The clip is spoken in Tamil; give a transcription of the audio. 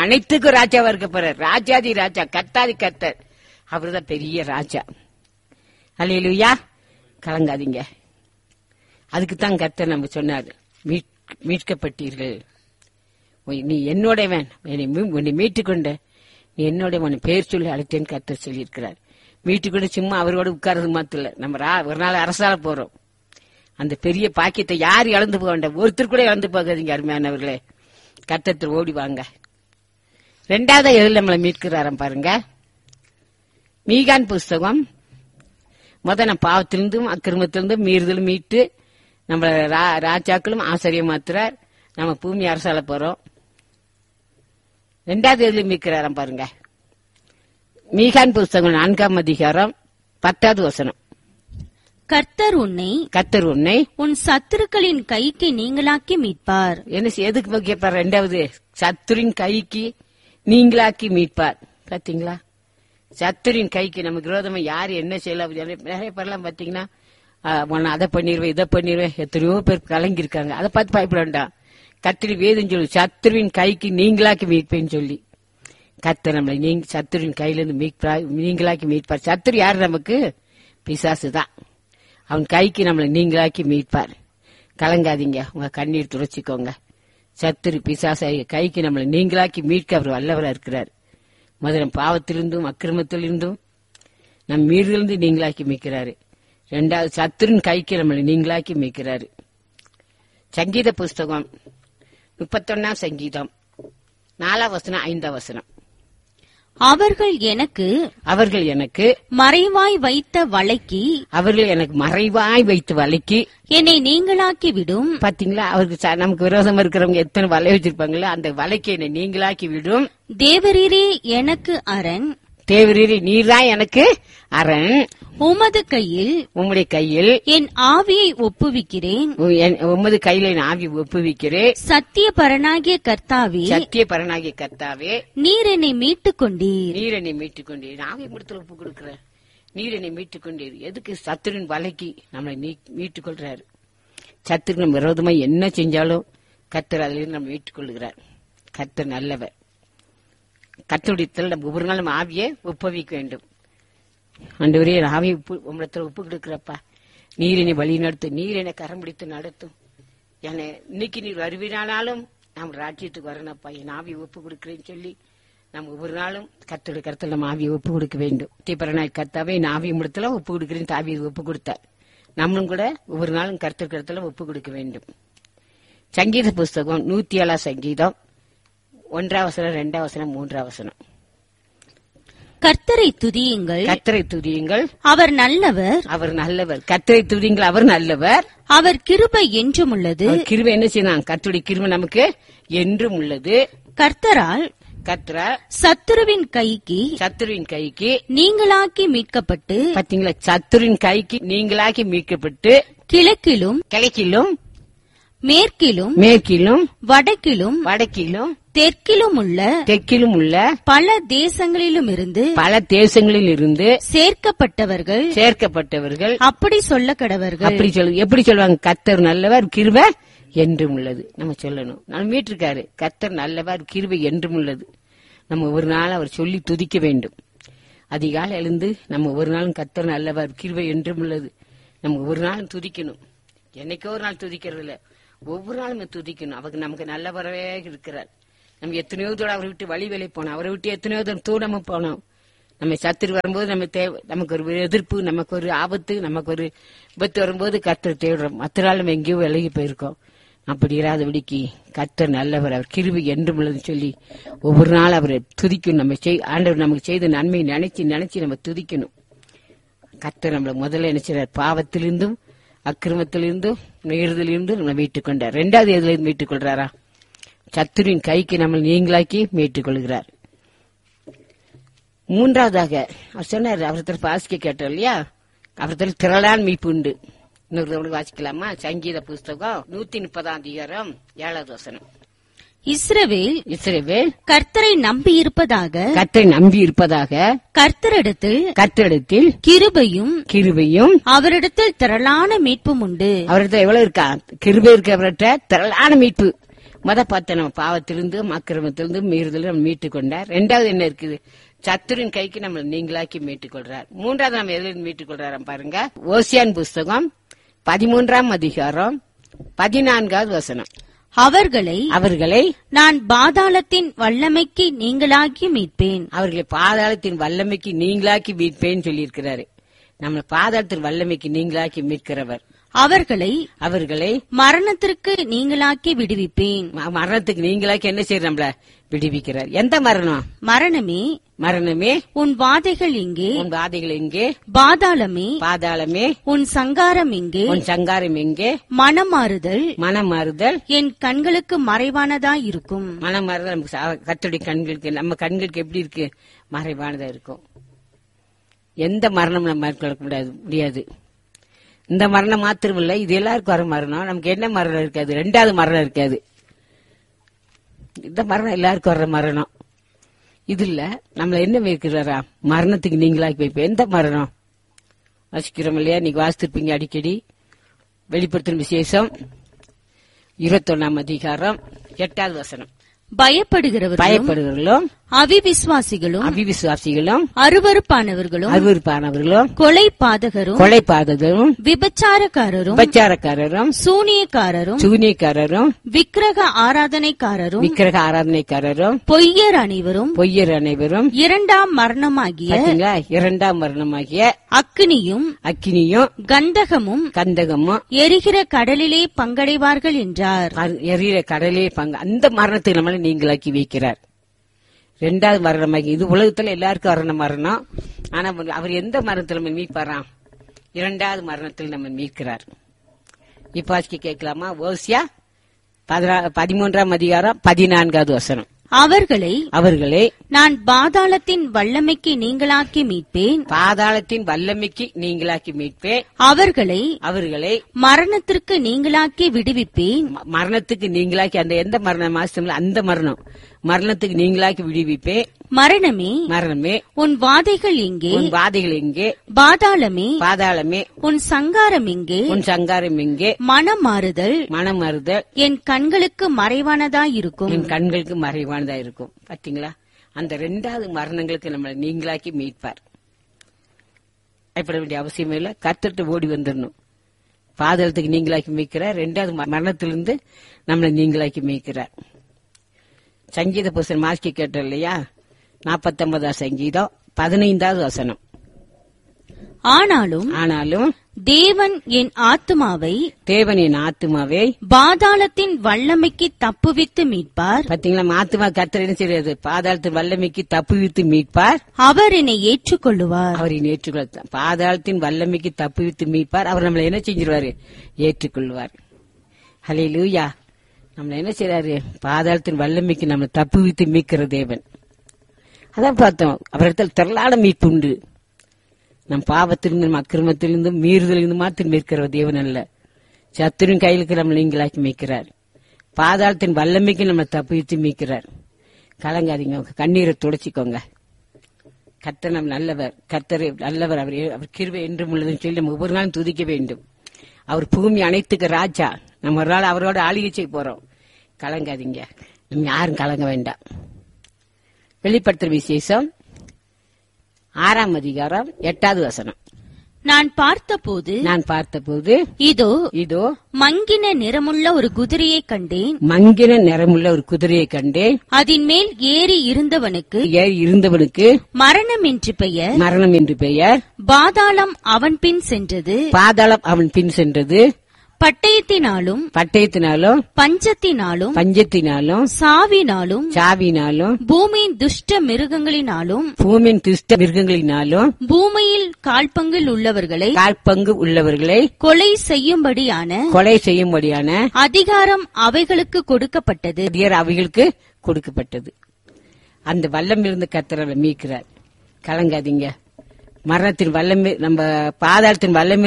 அனைத்துக்கும் ராஜாவா இருக்க போறார் ராஜாதி ராஜா கத்தாதி கத்தர் அவர்தான் பெரிய ராஜா அல்லையா கலங்காதீங்க அதுக்கு தான் கர்த்தர் நம்ம சொன்னார் மீட்- மீட்கப்பட்டீர்கள் உன் நீ என்னோடவன் என்னை மீ- உன்னை மீட்டுக்கொண்ட நீ என்னோட உன் பேர் சொல்லி அழைத்தேன்னு கர்த்தர் சொல்லியிருக்கிறார் மீட்டுக்கொண்டு சும்மா அவரோட உட்கார்றது மாத்திரம் இல்ல நம்ம ரா- ஒரு நாள் அரசால போறோம் அந்த பெரிய பாக்கியத்தை யார் இழந்து போக வேண்டாம் ஒருத்தர் கூட இழந்து போகாதீங்க அருமையானவர்களே கர்த்தத்தில் ஓடி வாங்க ரெண்டாவது எதில் நம்மளை மீட்கிறாராம் பாருங்க மீகான் புஸ்தகம் முத நம்ம பாவத்திலிருந்தும் அக்கிரமத்திலிருந்தும் மீறுதலும் மீட்டு நம்மள ரா- ராஜாக்களும் ஆசிரியம் மாத்துறார் நம்ம பூமி அரசால போறோம் ரெண்டாவது எதில் மீட்கிறாராம் பாருங்க மீகான் புஸ்தகம் நான்காம் அதிகாரம் பத்தாவது வசனம் கர்த்தர் உன்னை கத்தர் உன்னை உன் சத்துருக்களின் கைக்கு நீங்களாக்கி மீட்பார் என்ன செய்- எதுக்கு முக்கியப்பார் ரெண்டாவது சத்துரின் கைக்கு நீங்களாக்கி மீட்பார் பாத்தீங்களா சத்துரின் கைக்கு நமக்கு விரோதமா யாரு என்ன செய்யலாம் நிறைய பேர்லாம் பாத்தீங்கன்னா ஆஹ், உன்னை அதை பண்ணிடுவேன் இதை பண்ணிடுவேன் எத்தனையோ பேர் கலங்கியிருக்காங்க அதை பார்த்து பயப்பட வேண்டாம் கத்திரி வேதம் சொல்லு சத்துருவின் கைக்கு நீங்களாக்கி மீட்பேன்னு சொல்லி கத்தர் நம்மளை நீங்க சத்துருவின் கையிலிருந்து மீட்பா நீங்களாக்கி மீட்பார் சத்துரு யார் நமக்கு பிசாசு தான் அவன் கைக்கு நம்மளை நீங்களாக்கி மீட்பார் கலங்காதீங்க உங்க கண்ணீர் துடைச்சிக்கோங்க சத்துரு பிசாசை கைக்கு நம்மளை நீங்களாக்கி மீட்க அவர் வல்லவரா இருக்கிறார் முதல்ல பாவத்திலிருந்தும் அக்கிரமத்திலிருந்தும் நம் மீறிலிருந்து நீங்களாக்கி மீட்கிறாரு ரெண்டாவது சத்துருன் கைக்கு நம்மளை நீங்களாக்கி மீட்கிறாரு சங்கீத புஸ்தகம் முப்பத்தொன்னாம் சங்கீதம் நாலாம் வசனம் ஐந்தாம் வசனம் அவர்கள் எனக்கு அவர்கள் எனக்கு மறைவாய் வைத்த வலைக்கு அவர்கள் எனக்கு மறைவாய் வைத்து வலைக்கு என்னை நீங்களாக்கி விடும் பாத்தீங்களா அவருக்கு ச- நமக்கு விரோதமா இருக்கிறவங்க எத்தனை வலை வச்சிருப்பாங்களோ அந்த வலைக்கு என்னை நீங்களாக்கி விடும் தேவரீரே எனக்கு அரண் தேவரீரி நீர்தான் எனக்கு அரண் உமது கையில் உம்முடைய கையில் என் ஆவியை ஒப்புவிக்கிறேன் உ- என்- உமது கையில என் ஆவி ஒப்புவிக்கிறேன் சத்திய பரனாகிய கர்த்தாவே சத்திய பரனாகிய கர்த்தாவே நீர் என்னை மீட்டுக் கொண்டீர் நீர் என்னை மீட்டுக் கொண்டீர் ஆவி முடித்துல ஒப்பு கொடுக்கிற நீர் என்னை மீட்டுக் கொண்டீர் எதுக்கு சத்துருவின் வலைக்கு நம்மளை நீ- மீட்டுக் கொள்றாரு சத்துருக்கு நம்ம விரோதமா என்ன செஞ்சாலும் கத்தர் அதிலிருந்து நம்ம மீட்டுக் கொள்கிறார் கத்தர் நல்லவர் கத்தருடைய நம்ம ஒவ்வொரு நாள் நம்ம ஆவியை ஒப்புவிக்க வேண்டும் ஆண்டவரே என் ஆவியை உப்பு உம்மிடத்துல ஒப்பு கொடுக்கிறப்பா நீர் என்னை வழி நடத்தும் நீர் என்னை கரம் பிடித்து நடத்தும் என்னை இன்னைக்கு நீர் வருவினாலும் நாம் ராஜ்யத்துக்கு வரணும்ப்பா என் ஆவியை ஒப்பு கொடுக்கிறேன்னு சொல்லி நம்ம ஒவ்வொரு நாளும் கத்தோட கருத்தில் நம்ம ஆவியை ஒப்பு கொடுக்க வேண்டும் தீபரநாய் கர்த்தாவே என் ஆவியை முடித்தல ஒப்பு கொடுக்கிறேன் ஆவியை ஒப்பு கொடுத்தார் நம்மளும் கூட ஒவ்வொரு நாளும் கருத்து கருத்துல ஒப்பு கொடுக்க வேண்டும் சங்கீத புஸ்தகம் நூத்தி ஏழாம் சங்கீதம் ஒன்றாம் வசனம் ரெண்டாம் வசனம் மூன்றாம் வசனம் கர்த்தரை துதியுங்கள் கத்தரை துதியுங்கள் அவர் நல்லவர் அவர் நல்லவர் கத்தரை துதியுங்கள் அவர் நல்லவர் அவர் கிருபை என்றும் உள்ளது அவர் கிருபை என்ன செய்யலாம் கத்துடைய கிருபை நமக்கு என்றும் உள்ளது கர்த்தரால் கத்ரா சத்துருவின் கைக்கு சத்துருவின் கைக்கு நீங்களாக்கி மீட்கப்பட்டு பாத்தீங்களா சத்துருவின் கைக்கு நீங்களாக்கி மீட்கப்பட்டு கிழக்கிலும் கிழக்கிலும் மேற்கிலும் மேற்கிலும் வடக்கிலும் வடக்கிலும் தெற்கிலும் உள்ள தெற்கிலும் உள்ள பல தேசங்களிலும் இருந்து பல தேசங்களில் இருந்து சேர்க்கப்பட்டவர்கள் சேர்க்கப்பட்டவர்கள் அப்படி சொல்ல கடவர்கள் அப்படி சொல்லு எப்படி சொல்லுவாங்க கத்தர் நல்லவர் கிருபை என்றும் உள்ளது நம்ம சொல்லணும் நம்ம மீட்டிருக்காரு கத்தர் நல்லவர் கிருபை என்றும் உள்ளது நம்ம ஒரு நாள் அவர் சொல்லி துதிக்க வேண்டும் அதிகாலை எழுந்து நம்ம ஒரு நாளும் கத்தர் நல்லவர் கிருபை என்றும் உள்ளது நம்ம ஒரு நாளும் துதிக்கணும் என்னைக்கோ ஒரு நாள் துதிக்கிறது இல்ல ஒவ்வொரு நாளும் நம்ம துதிக்கணும் அவருக்கு நமக்கு நல்லவரவே இருக்கிறார் நம்ம எத்தனையோ தூரம் அவரை விட்டு வழி வேலை போனோம் அவரை விட்டு எத்தனையோ தூரம் தூரமா போனோம் நம்ம சத்துரு வரும்போது நம்ம தேவை நமக்கு ஒரு எதிர்ப்பு நமக்கு ஒரு ஆபத்து நமக்கு ஒரு விபத்து வரும்போது கர்த்தர் தேடுறோம் மற்ற நாள் நம்ம எங்கேயோ விலகி போயிருக்கோம் அப்படி இராதபடிக்கு கர்த்தர் நல்லவர் அவர் கிருபை என்றும் உள்ளதுன்னு சொல்லி ஒவ்வொரு நாள் அவரை துதிக்கணும் நம்ம செய் ஆண்டவர் நமக்கு செய்த நன்மையை நினைச்சு நினைச்சு நம்ம துதிக்கணும் கர்த்தர் நம்மளை முதல்ல நினைச்சார் பாவத்திலிருந்தும் அக்கிரமத்திலிருந்தும் நேர்தலிருந்தும் நம்மளை மீட்டுக் கொண்டார் ரெண்டாவது எதுல இருந்து மீட்டுக் கொள்றாரா சத்துருவின் கைக்கு நம்ம நீங்களாக்கி மீட்டுக் கொள்கிறார் மூன்றாவதாக அவர் சொன்னார் அவரத்தில் வாசிக்க கேட்டோம் இல்லையா அவரத்தில் திரளான் மீட்பு உண்டு இன்னொரு தடவை வாசிக்கலாமா சங்கீத புஸ்தகம் நூத்தி முப்பதாம் அதிகாரம் ஏழாவது வசனம் இஸ்ரவேல் இஸ்ரவேல் கர்த்தரை நம்பி இருப்பதாக கத்தை நம்பி இருப்பதாக கர்த்தரிடத்தில் கத்திடத்தில் கிருபையும் கிருபையும் அவரிடத்தில் திரளான மீட்பும் உண்டு அவர்கிட்ட எவ்வளவு இருக்கா கிருபை இருக்க அவர்கிட்ட திரளான மீட்பு முத பார்த்த நம்ம பாவத்திலிருந்து அக்கிரமத்திலிருந்து மீறுதல் நம்ம மீட்டுக் கொண்டார் ரெண்டாவது என்ன இருக்குது சத்துரின் கைக்கு நம்ம நீங்களாக்கி மீட்டுக் கொள்றார் மூன்றாவது நம்ம எதிலிருந்து மீட்டுக் கொள்றாராம் பாருங்க ஓசியான் புஸ்தகம் பதிமூன்றாம் அதிகாரம் பதினான்காவது வசனம் அவர்களை அவர்களை நான் பாதாளத்தின் வல்லமைக்கு நீங்களாக்கி மீட்பேன் அவர்களை பாதாளத்தின் வல்லமைக்கு நீங்களாக்கி மீட்பேன்னு சொல்லியிருக்கிறாரு நம்ம பாதாளத்தின் வல்லமைக்கு நீங்களாக்கி மீட்கிறவர் அவர்களை அவர்களை மரணத்திற்கு நீங்களாக்கி விடுவிப்பேன் ம- மரணத்துக்கு நீங்களாக்கி என்ன செய்யற நம்மள விடுவிக்கிறார் எந்த மரணம் மரணமே மரணமே உன் வாதைகள் எங்கே உன் வாதைகள் எங்கே பாதாளமே பாதாளமே உன் சங்காரம் எங்கே உன் சங்காரம் எங்கே மனமாறுதல் மனம் மாறுதல் என் கண்களுக்கு மறைவானதா இருக்கும் மனம் மாறுதல் நமக்கு சா- கர்த்தருடைய கண்களுக்கு நம்ம கண்களுக்கு எப்படி இருக்கு மறைவானதா இருக்கும் எந்த மரணம் நம்ம மேற்கொள்ள முடியாது முடியாது இந்த மரணம் மாத்திரம் இல்ல இது எல்லாருக்கும் வர மரணம் நமக்கு என்ன மரணம் இருக்காது ரெண்டாவது மரணம் இருக்காது இந்த மரணம் எல்லாருக்கும் வர்ற மரணம் இது இல்ல நம்மள என்ன வைக்கிறாரா மரணத்துக்கு நீங்களாக்கி வைப்ப எந்த மரணம் வசிக்கிறோம் இல்லையா நீங்க வாசித்திருப்பீங்க அடிக்கடி வெளிப்படுத்தும் விசேஷம் இருபத்தொன்னாம் அதிகாரம் எட்டாவது வசனம் பயப்படுகிறவர்களும் பயப்படுகிறவர்களும் அவிவிசுவாசிகளும் அபிவிசுவாசிகளும் அருவருப்பானவர்களும் அருவருப்பானவர்களும் கொலை பாதகரும் கொலை பாதகரும் விபச்சாரக்காரரும் உபச்சாரக்காரரும் சூனியக்காரரும் சூனியக்காரரும் விக்கிரக ஆராதனைக்காரரும் விக்கிரக ஆராதனைக்காரரும் பொய்யர் அனைவரும் பொய்யர் அனைவரும் இரண்டாம் மரணமாகிய பாத்தீங்களா இரண்டாம் மரணமாகிய அக்கினியும் அக்கினியும் கந்தகமும் கந்தகமும் எரிகிற கடலிலே பங்கடைவார்கள் என்றார் கரு- எரியிற கடலே பங்கு அந்த மரணத்தை நம்மள நீங்களாக்கி வைக்கிறார் ரெண்டாவது மரணமாகி இது உலகத்துல எல்லாருக்கும் வரண மரணம் ஆனா அவர் எந்த மரணத்துல நம்ம மீட்பாராம் இரண்டாவது மரணத்தில் நம்ம மீட்கிறார் இப்ப ஆசிக்கு கேட்கலாமா ஓசியா பதினா- பதிமூன்றாம் அதிகாரம் பதினான்காவது வசனம் அவர்களை அவர்களை நான் பாதாளத்தின் வல்லமைக்கு நீங்களாக்கி மீட்பேன் பாதாளத்தின் வல்லமைக்கு நீங்களாக்கி மீட்பேன் அவர்களை அவர்களை மரணத்திற்கு நீங்களாக்கி விடுவிப்பேன் ம- மரணத்துக்கு நீங்களாக்கி அந்த எந்த மரணம் மாசம்ல அந்த மரணம் மரணத்துக்கு நீங்களாக்கி விடுவிப்பேன் மரணமே மரணமே உன் வாதைகள் எங்கே உன் வாதைகள் எங்கே பாதாளமே பாதாளமே உன் சங்காரம் எங்கே உன் சங்காரம் எங்கே மனம் மாறுதல் மனம் மறுதல் என் கண்களுக்கு மறைவானதா இருக்கும் என் கண்களுக்கு மறைவானதா இருக்கும் பாத்தீங்களா அந்த ரெண்டாவது மரணங்களுக்கு நம்மளை நீங்களாக்கி மீட்பார் பயப்பட வேண்டிய அவசியமே இல்ல கர்த்தர்ட்ட ஓடி வந்துடணும் பாதாளத்துக்கு நீங்களாக்கி மீட்கிறார் ரெண்டாவது ம- மரணத்திலிருந்து நம்மளை நீங்களாக்கி மீட்கிறார் சங்கீத புஸ்தகம் மாஸ்கி கேட்டோம் இல்லையா நாற்பத்தொன்பதாம் சங்கீதம் பதினைந்தாவது வசனம் ஆனாலும் ஆனாலும் தேவன் என் ஆத்துமாவை தேவனின் ஆத்துமாவே பாதாளத்தின் வல்லமைக்கு தப்புவித்து மீட்பார் பாத்தீங்களா ஆத்துமா கர்த்தர் என்ன செய்யறது பாதாளத்தின் வல்லமைக்கு தப்புவித்து மீட்பார் அவர் என்னை ஏற்றுக்கொள்ளுவார் அவரை ஏற்றுக்கொள்ள பாதாளத்தின் வல்லமைக்கு தப்புவித்து மீட்பார் அவர் நம்மளை என்ன செஞ்சிருவாரு ஏற்றுக்கொள்வார் ஹலே லூயா நம்மள என்ன செய்யறாரு பாதாளத்தின் வல்லமைக்கு நம்மளை தப்புவித்து மீட்கிற தேவன் அதான் பார்த்தோம் அவரிடத்தில் திரளான மீட்பு உண்டு நம் பாவத்திலிருந்து நம் அக்கிரமத்திலிருந்து மீறுதலிருந்து மாத்திரம் மீட்கிற தேவன் அல்ல சத்துரின் கையிலுக்கு நம்ம நீங்களாக்கி மீட்கிறார் பாதாளத்தின் வல்லமைக்கு நம்ம தப்புவித்து மீட்கிறார் கலங்காதீங்க உங்க கண்ணீரை துடைச்சிக்கோங்க கர்த்தர் நம் நல்லவர் கர்த்தர் நல்லவர் அவர் அவர் கிருபை என்றும் உள்ளதுன்னு சொல்லி நம்ம ஒவ்வொரு நாளும் துதிக்க வேண்டும் அவர் பூமி அனைத்துக்கு ராஜா நம்ம ஒரு நாள் அவரோட ஆளுகை செய்ய போறோம் கலங்காதீங்க நம்ம யாரும் கலங்க வேண்டாம் வெளிப்படுத்துற விசேஷம் ஆறாம் அதிகாரம் எட்டாவது வசனம் நான் பார்த்தபோது நான் பார்த்தபோது இதோ இதோ மங்கின நிறமுள்ள ஒரு குதிரையை கண்டேன் மங்கின நிறமுள்ள ஒரு குதிரையை கண்டேன் அதன் மேல் ஏறி இருந்தவனுக்கு ஏறி இருந்தவனுக்கு மரணம் என்று பெயர் மரணம் என்று பெயர் பாதாளம் அவன் பின் சென்றது பாதாளம் அவன் பின் சென்றது பட்டயத்தினாலும் பட்டயத்தினாலும் பஞ்சத்தினாலும் பஞ்சத்தினாலும் சாவினாலும் சாவினாலும் பூமியின் துஷ்ட மிருகங்களினாலும் பூமியின் துஷ்ட மிருகங்களினாலும் பூமியில் கால்பங்கில் உள்ளவர்களை கால்பங்கு உள்ளவர்களை கொலை செய்யும்படியான கொலை செய்யும்படியான அதிகாரம் அவைகளுக்கு கொடுக்கப்பட்டது அதிகாரம் அவைகளுக்கு கொடுக்கப்பட்டது அந்த வல்லம் இருந்து கத்திரவை மீட்கிறார் கலங்காதீங்க மரணத்தின் வல்லமை நம்ம பாதாளத்தின் வல்லமை